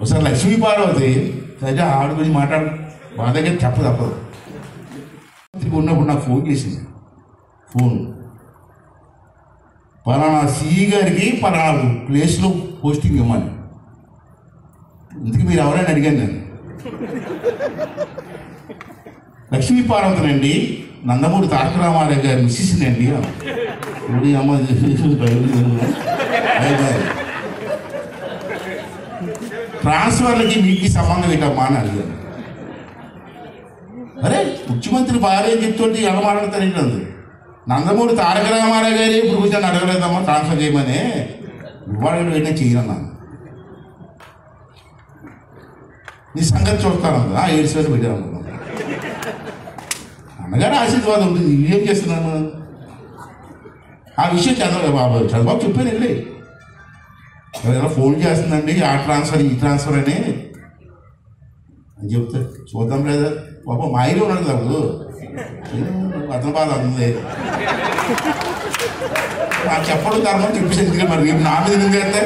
ఒకసారి లక్ష్మీ పార్వతి సరే ఆవిడ గురించి మాట్లాడు మా దగ్గర చెప్ప తప్పదు మంత్రికి ఉన్నప్పుడు నాకు ఫోన్ చేసింది ఫోన్ పలానా సిఈ గారికి పలానా ప్లేస్లో పోస్టింగ్ ఇవ్వమని ఇందుకు మీరు ఎవరైనా అడిగాను నేను లక్ష్మీ పార్వతనండి నందమూరి తారక రామారావు గారి మిస్సెస్ అండి ఇప్పుడు ఈ అమ్మ అయిపోయింది. ట్రాన్స్ఫర్లకి మీకు ఈ సంబంధం ఏంటమ్మా అని అడిగాను అరే ముఖ్యమంత్రి భార్య చెప్తుంటే ఎలా మాట్లాడతారు ఏంటంది నందమూరి తారక రామారావు గారి ఇప్పుడు కూర్చొని అడగలేదమ్మా ట్రాన్స్ఫర్ చేయమని ఇవాళ వెంటనే చేయనన్నాను నీ సంగతి చూస్తాను ఆ ఏడు సార్లు పెట్టాను అన్నగారు ఆశీర్వాదం ఉంటుంది ఏం చేస్తున్నాను ఆ విషయం చంద్రబాబు బాబు చంద్రబాబు చెప్పాను వెళ్ళి ఎవరైనా ఫోన్ చేస్తుందండి ఆ ట్రాన్స్ఫర్ ఈ ట్రాన్స్ఫర్ అని అని చెప్తే చూద్దాం లేదా పాప మా ఆయన ఉన్నాడు బాబు అతని బాధ ఉంది నాకు చెప్పడం ధర్మం చెప్పేసి ఎందుకంటే మరి రేపు నా మీద ఎందుకు చేస్తే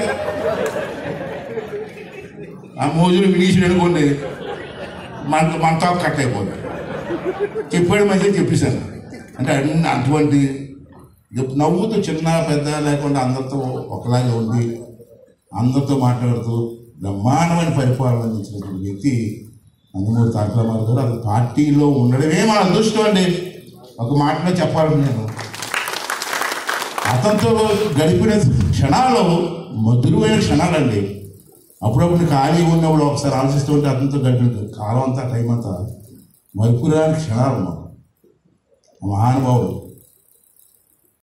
ఆ మోజులు వినీసి అనుకోండి మన మనతో కట్ అయిపోతుంది చెప్పాడు మంచిగా చెప్పేశాను అంటే అన్ని అటువంటి ఎప్- నవ్వుతూ చిన్న పెద్ద లేకుండా అందరితో ఒకలాగే ఉండి అందరితో మాట్లాడుతూ బ్రహ్మాండమైన పరిపాలన అందించినటువంటి వ్యక్తి నందమూరి తారక రామారావు గారు అది పార్టీలో ఉండడమే మన అదృష్టం అండి ఒక మాటలో చెప్పాలని నేను అతనితో గడిపిన క్షణాలు మధురమైన క్షణాలండి అప్పుడప్పుడు ఖాళీ ఉన్నప్పుడు ఒకసారి ఆలోచిస్తూ ఉంటే అతనితో గడిపిన కాలం అంతా టైం అంతా మరుపురాని క్షణాలు మాకు ఆ మహానుభావుడు